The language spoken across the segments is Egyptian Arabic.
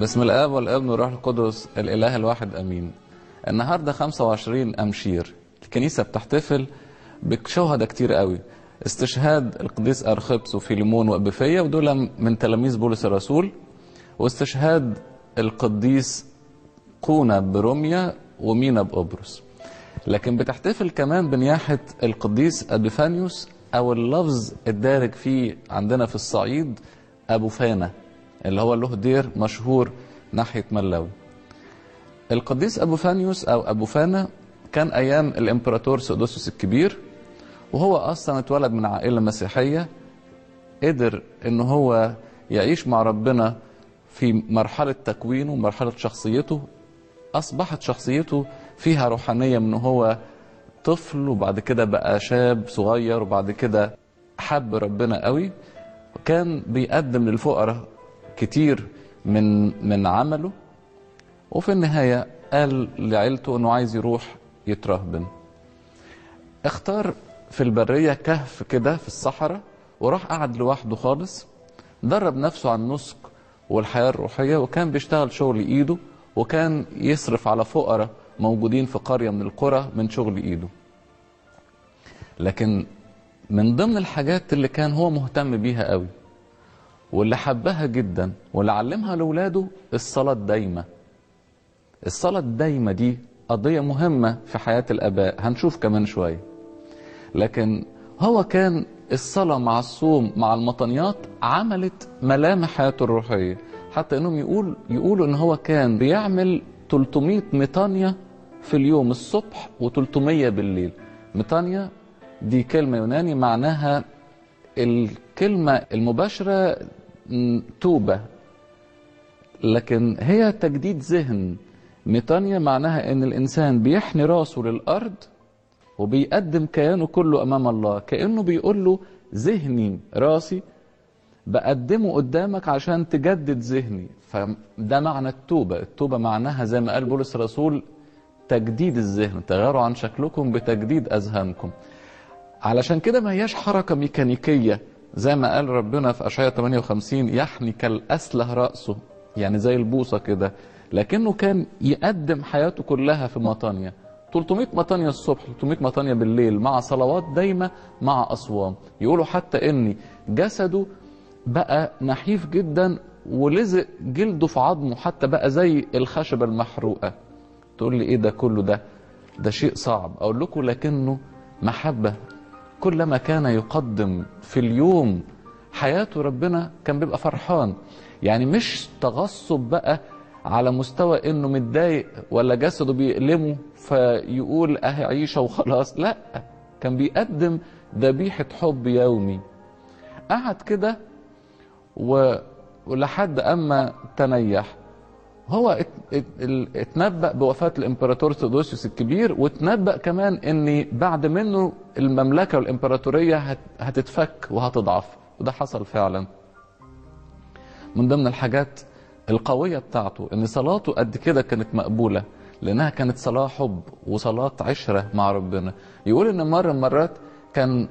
بسم الاب والابن والروح القدس الاله الواحد امين النهارده 25 امشير الكنيسه بتحتفل بشهداء كتير قوي استشهاد القديس ارخبس وفيليمون وابيفيه ودول من تلاميذ بولس الرسول واستشهاد القديس قونا بروميا ومينا بقبرص لكن بتحتفل كمان بنياحه القديس ابيفانيوس او اللفظ الدارج فيه عندنا في الصعيد ابو فانا اللي هو له دير مشهور ناحيه ملاوي القديس ابو فانيوس او ابو فانا كان ايام الامبراطور سودوسوس الكبير وهو اصلا اتولد من عائله مسيحيه قدر ان هو يعيش مع ربنا في مرحله تكوينه ومرحله شخصيته اصبحت شخصيته فيها روحانيه من هو طفل وبعد كده بقى شاب صغير وبعد كده حب ربنا قوي وكان بيقدم للفقراء كتير من من عمله وفي النهايه قال لعيلته انه عايز يروح يترهبن اختار في البريه كهف كده في الصحراء وراح قعد لوحده خالص درب نفسه على النسك والحياه الروحيه وكان بيشتغل شغل ايده وكان يصرف على فقراء موجودين في قريه من القرى من شغل ايده لكن من ضمن الحاجات اللي كان هو مهتم بيها قوي واللي حبها جدا واللي علمها لاولاده الصلاه الدايمه الصلاه الدايمه دي قضيه مهمه في حياه الاباء هنشوف كمان شويه لكن هو كان الصلاه مع الصوم مع المطنيات عملت ملامح حياته الروحيه حتى انهم يقول يقولوا ان هو كان بيعمل 300 ميطانيا في اليوم الصبح و300 بالليل ميطانيا دي كلمه يوناني معناها الكلمه المباشره توبه لكن هي تجديد ذهن ميطانيا معناها ان الانسان بيحني راسه للارض وبيقدم كيانه كله امام الله كانه بيقول له ذهني راسي بقدمه قدامك عشان تجدد ذهني فده معنى التوبه التوبه معناها زي ما قال بولس الرسول تجديد الذهن تغيروا عن شكلكم بتجديد اذهانكم علشان كده ما هياش حركه ميكانيكيه زي ما قال ربنا في اشعياء 58 يحني كالاسله راسه يعني زي البوصه كده لكنه كان يقدم حياته كلها في مطانيا 300 مطانيا الصبح 300 مطانيا بالليل مع صلوات دايمه مع اصوام يقولوا حتى ان جسده بقى نحيف جدا ولزق جلده في عظمه حتى بقى زي الخشبه المحروقه تقول لي ايه ده كله ده ده شيء صعب اقول لكم لكنه محبه كلما كان يقدم في اليوم حياته ربنا كان بيبقى فرحان يعني مش تغصب بقى على مستوى انه متضايق ولا جسده بيألمه فيقول اهي عيشه وخلاص لا كان بيقدم ذبيحه حب يومي قعد كده و... ولحد اما تنيح هو ات... ات... اتنبأ بوفاة الامبراطور ثيودوسيوس الكبير واتنبأ كمان ان بعد منه المملكة والامبراطورية هت... هتتفك وهتضعف وده حصل فعلا من ضمن الحاجات القوية بتاعته ان صلاته قد كده كانت مقبولة لانها كانت صلاة حب وصلاة عشرة مع ربنا يقول ان مرة مرات كان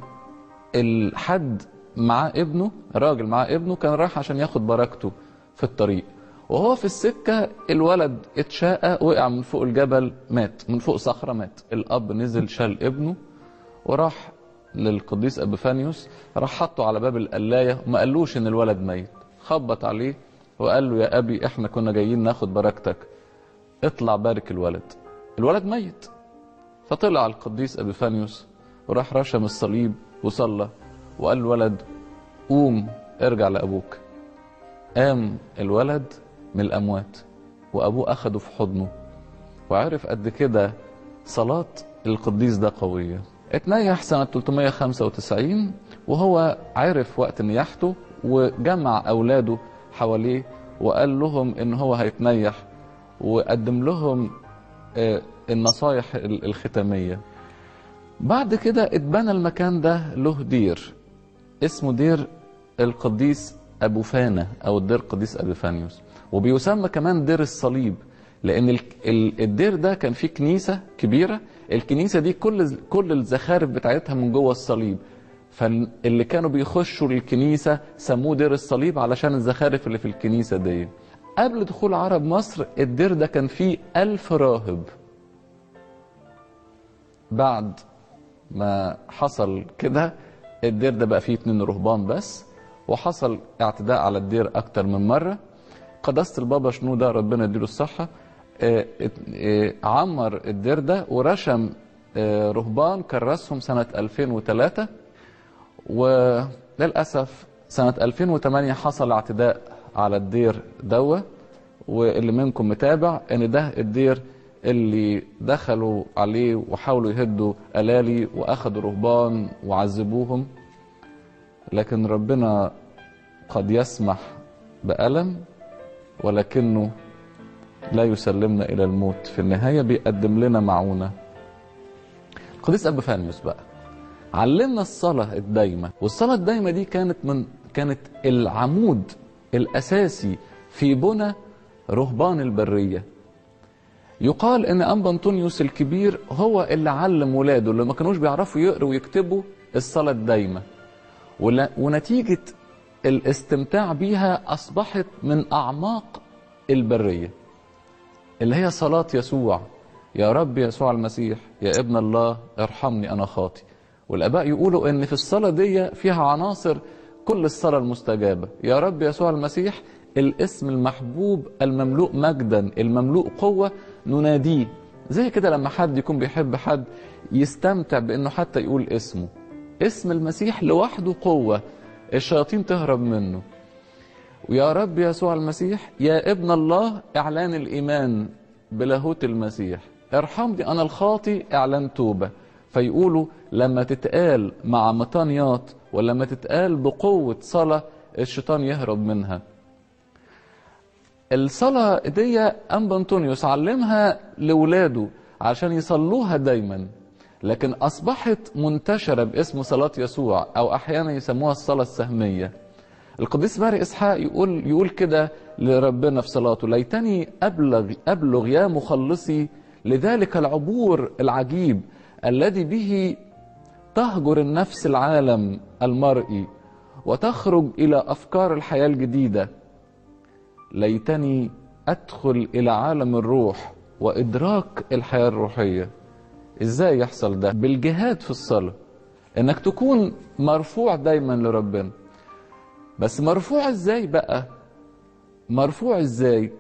الحد معاه ابنه راجل معاه ابنه كان رايح عشان ياخد بركته في الطريق وهو في السكة الولد اتشاقى وقع من فوق الجبل مات من فوق صخرة مات الأب نزل شال ابنه وراح للقديس أبيفانيوس راح حطه على باب القلاية وما قالوش إن الولد ميت خبط عليه وقال له يا أبي إحنا كنا جايين ناخد بركتك اطلع بارك الولد الولد ميت فطلع القديس أبيفانيوس وراح رشم الصليب وصلى وقال الولد قوم ارجع لأبوك قام الولد من الأموات وأبوه أخده في حضنه وعرف قد كده صلاة القديس ده قوية اتنيح سنة 395 وهو عرف وقت نياحته وجمع أولاده حواليه وقال لهم إن هو هيتنيح وقدم لهم النصايح الختامية بعد كده اتبنى المكان ده له دير اسمه دير القديس أبو فانا أو الدير القديس أبيفانيوس وبيسمى كمان دير الصليب لأن الدير ده كان فيه كنيسة كبيرة الكنيسة دي كل كل الزخارف بتاعتها من جوه الصليب فاللي كانوا بيخشوا الكنيسة سموه دير الصليب علشان الزخارف اللي في الكنيسة دي قبل دخول عرب مصر الدير ده كان فيه ألف راهب بعد ما حصل كده الدير ده بقى فيه اتنين رهبان بس وحصل اعتداء على الدير أكتر من مرة قداسة البابا شنو ده ربنا يديله الصحة اه اه عمر الدير ده ورشم اه رهبان كرسهم سنة 2003 وللأسف سنة 2008 حصل اعتداء على الدير دوا واللي منكم متابع ان ده الدير اللي دخلوا عليه وحاولوا يهدوا ألالي وأخذوا رهبان وعذبوهم لكن ربنا قد يسمح بألم ولكنه لا يسلمنا إلى الموت في النهاية بيقدم لنا معونة القديس أبو فانيوس بقى علمنا الصلاة الدايمة والصلاة الدايمة دي كانت من كانت العمود الأساسي في بنى رهبان البرية يقال ان انبا انطونيوس الكبير هو اللي علم ولاده اللي ما كانوش بيعرفوا يقروا ويكتبوا الصلاة الدايمة ونتيجة الاستمتاع بيها أصبحت من أعماق البرية اللي هي صلاة يسوع يا رب يسوع المسيح يا ابن الله ارحمني أنا خاطي والآباء يقولوا إن في الصلاة دي فيها عناصر كل الصلاة المستجابة يا رب يسوع المسيح الاسم المحبوب المملوء مجدا المملوء قوة نناديه زي كده لما حد يكون بيحب حد يستمتع بأنه حتى يقول اسمه اسم المسيح لوحده قوة الشياطين تهرب منه ويا رب يسوع المسيح يا ابن الله إعلان الإيمان بلاهوت المسيح ارحمني أنا الخاطي إعلان توبة فيقولوا لما تتقال مع مطانيات ولما تتقال بقوة صلاة الشيطان يهرب منها الصلاة دي أنبا أنطونيوس علمها لولاده عشان يصلوها دايما لكن أصبحت منتشرة باسم صلاة يسوع أو أحيانا يسموها الصلاة السهمية القديس ماري إسحاق يقول يقول كده لربنا في صلاته ليتني أبلغ أبلغ يا مخلصي لذلك العبور العجيب الذي به تهجر النفس العالم المرئي وتخرج إلى أفكار الحياة الجديدة ليتني أدخل إلى عالم الروح وإدراك الحياة الروحية إزاي يحصل ده؟ بالجهاد في الصلاة إنك تكون مرفوع دايما لربنا بس مرفوع إزاي بقى؟ مرفوع إزاي؟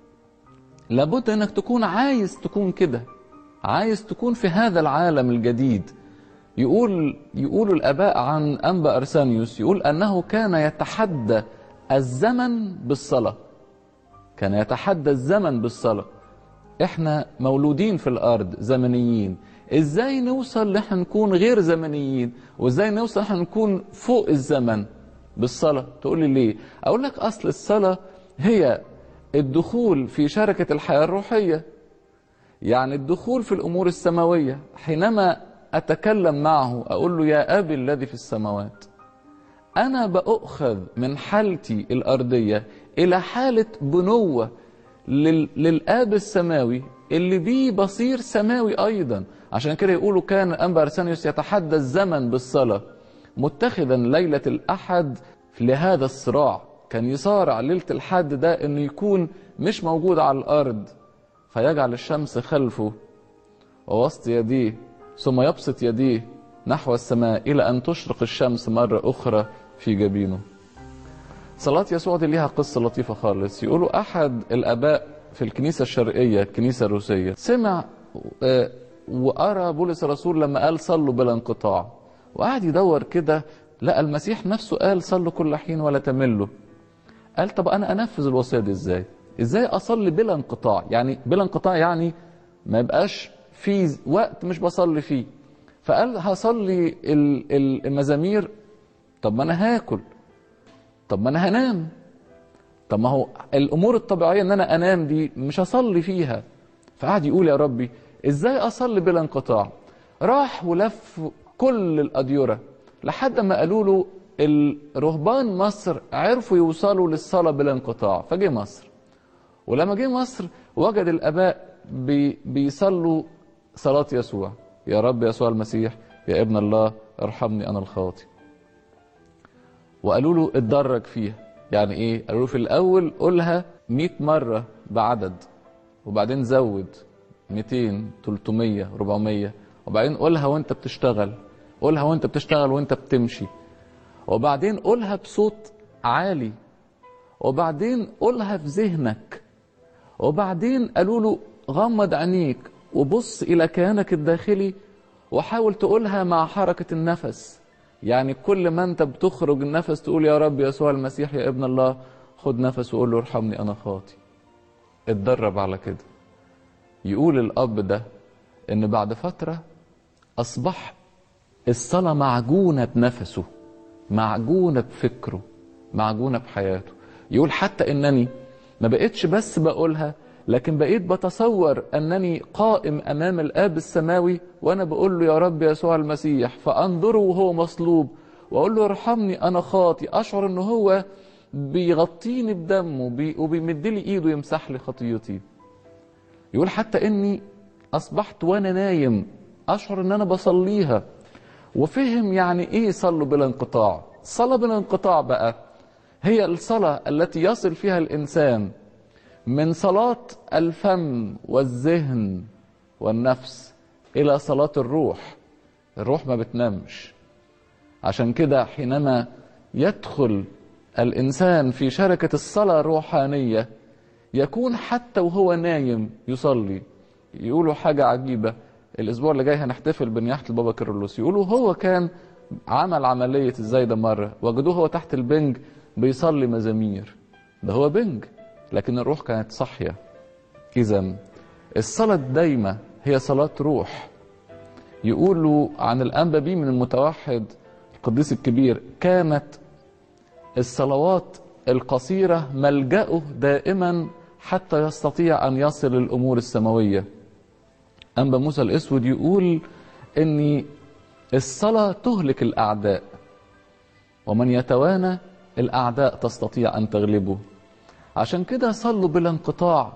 لابد إنك تكون عايز تكون كده عايز تكون في هذا العالم الجديد يقول يقول الآباء عن أنبا أرسانيوس يقول أنه كان يتحدى الزمن بالصلاة كان يتحدى الزمن بالصلاة احنا مولودين في الارض زمنيين ازاي نوصل احنا نكون غير زمنيين وازاي نوصل احنا نكون فوق الزمن بالصلاة تقول لي ليه اقول لك اصل الصلاة هي الدخول في شركة الحياة الروحية يعني الدخول في الامور السماوية حينما اتكلم معه اقول له يا ابي الذي في السماوات انا باخذ من حالتي الارضية الى حالة بنوة لل... للآب السماوي اللي بيه بصير سماوي أيضا عشان كده يقولوا كان أنبا أرسانيوس يتحدى الزمن بالصلاة متخذا ليلة الأحد لهذا الصراع كان يصارع ليلة الحد ده أنه يكون مش موجود على الأرض فيجعل الشمس خلفه ووسط يديه ثم يبسط يديه نحو السماء إلى أن تشرق الشمس مرة أخرى في جبينه صلاة يسوع دي ليها قصة لطيفة خالص يقولوا أحد الآباء في الكنيسة الشرقية الكنيسة الروسية سمع وأرى بولس الرسول لما قال صلوا بلا انقطاع وقعد يدور كده لقى المسيح نفسه قال صلوا كل حين ولا تملوا قال طب أنا أنفذ الوصية دي إزاي إزاي أصلي بلا انقطاع يعني بلا انقطاع يعني ما يبقاش في وقت مش بصلي فيه فقال هصلي المزامير طب ما أنا هاكل طب ما انا هنام طب ما هو الامور الطبيعيه ان انا انام دي مش هصلي فيها فقعد يقول يا ربي ازاي اصلي بلا انقطاع راح ولف كل الاديره لحد ما قالوا له الرهبان مصر عرفوا يوصلوا للصلاه بلا انقطاع فجه مصر ولما جه مصر وجد الاباء بي بيصلوا صلاه يسوع يا رب يسوع المسيح يا ابن الله ارحمني انا الخاطئ وقالوا له اتدرج فيها يعني ايه قالوا له في الاول قولها 100 مرة بعدد وبعدين زود 200 300 400 وبعدين قولها وانت بتشتغل قولها وانت بتشتغل وانت بتمشي وبعدين قولها بصوت عالي وبعدين قولها في ذهنك وبعدين قالوا له غمض عينيك وبص إلى كيانك الداخلي وحاول تقولها مع حركة النفس يعني كل ما انت بتخرج النفس تقول يا رب يسوع المسيح يا ابن الله خد نفس وقول له ارحمني انا خاطي اتدرب على كده يقول الاب ده ان بعد فترة اصبح الصلاة معجونة بنفسه معجونة بفكره معجونة بحياته يقول حتى انني ما بقتش بس بقولها لكن بقيت بتصور انني قائم امام الاب السماوي وانا بقول له يا رب يسوع المسيح فانظره وهو مصلوب واقول له ارحمني انا خاطي اشعر ان هو بيغطيني بدمه بي وبيمد لي ايده يمسح لي خطيتي يقول حتى اني اصبحت وانا نايم اشعر ان انا بصليها وفهم يعني ايه صلوا بلا انقطاع صلاه بلا انقطاع بقى هي الصلاه التي يصل فيها الانسان من صلاة الفم والذهن والنفس إلى صلاة الروح الروح ما بتنامش عشان كده حينما يدخل الإنسان في شركة الصلاة الروحانية يكون حتى وهو نايم يصلي يقولوا حاجة عجيبة الأسبوع اللي جاي هنحتفل بنياحة البابا كيرلس يقولوا هو كان عمل عملية ازاي ده مرة وجدوه هو تحت البنج بيصلي مزامير ده هو بنج لكن الروح كانت صاحية إذا الصلاة الدايمة هي صلاة روح يقولوا عن الأنبابي من المتوحد القديس الكبير كانت الصلوات القصيرة ملجأه دائما حتى يستطيع أن يصل الأمور السماوية أنبا موسى الأسود يقول أن الصلاة تهلك الأعداء ومن يتوانى الأعداء تستطيع أن تغلبه عشان كده صلوا بلا انقطاع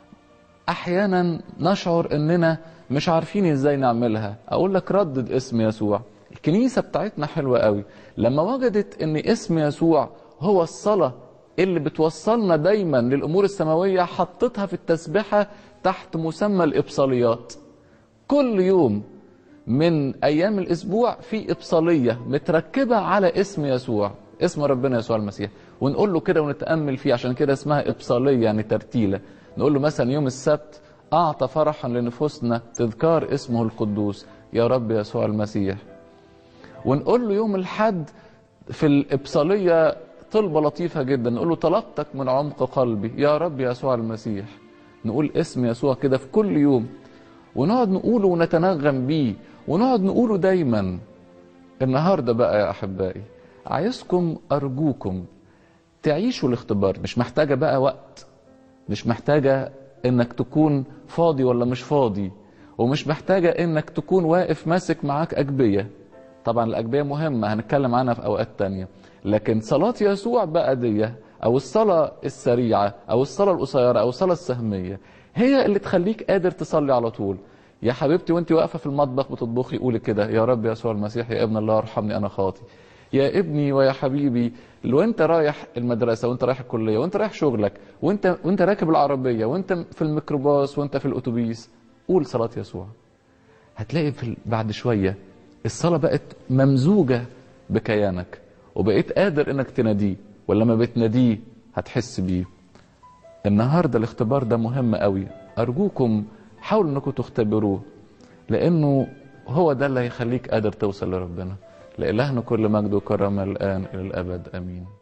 احيانا نشعر اننا مش عارفين ازاي نعملها اقول لك ردد اسم يسوع الكنيسة بتاعتنا حلوة قوي لما وجدت ان اسم يسوع هو الصلاة اللي بتوصلنا دايما للامور السماوية حطتها في التسبحة تحت مسمى الابصاليات كل يوم من ايام الاسبوع في ابصالية متركبة على اسم يسوع اسم ربنا يسوع المسيح ونقول له كده ونتامل فيه عشان كده اسمها ابصاليه يعني ترتيله نقول له مثلا يوم السبت اعطى فرحا لنفوسنا تذكار اسمه القدوس يا رب يسوع المسيح ونقول له يوم الحد في الابصاليه طلبه لطيفه جدا نقول له طلبتك من عمق قلبي يا رب يسوع المسيح نقول اسم يسوع كده في كل يوم ونقعد نقوله ونتنغم بيه ونقعد نقوله دايما النهارده بقى يا احبائي عايزكم ارجوكم تعيشوا الاختبار مش محتاجه بقى وقت مش محتاجه انك تكون فاضي ولا مش فاضي ومش محتاجه انك تكون واقف ماسك معاك اجبيه طبعا الاجبيه مهمه هنتكلم عنها في اوقات تانية لكن صلاه يسوع بقى دي او الصلاه السريعه او الصلاه القصيره او الصلاه السهميه هي اللي تخليك قادر تصلي على طول يا حبيبتي وانت واقفه في المطبخ بتطبخي قولي كده يا رب يسوع المسيح يا ابن الله ارحمني انا خاطي يا ابني ويا حبيبي لو انت رايح المدرسه وانت رايح الكليه وانت رايح شغلك وانت وانت راكب العربيه وانت في الميكروباص وانت في الاتوبيس قول صلاه يسوع هتلاقي في بعد شويه الصلاه بقت ممزوجه بكيانك وبقيت قادر انك تناديه ولما بتناديه هتحس بيه النهارده الاختبار ده مهم قوي ارجوكم حاولوا انكم تختبروه لانه هو ده اللي هيخليك قادر توصل لربنا لإلهنا كل مجد وكرم الآن إلى الأبد آمين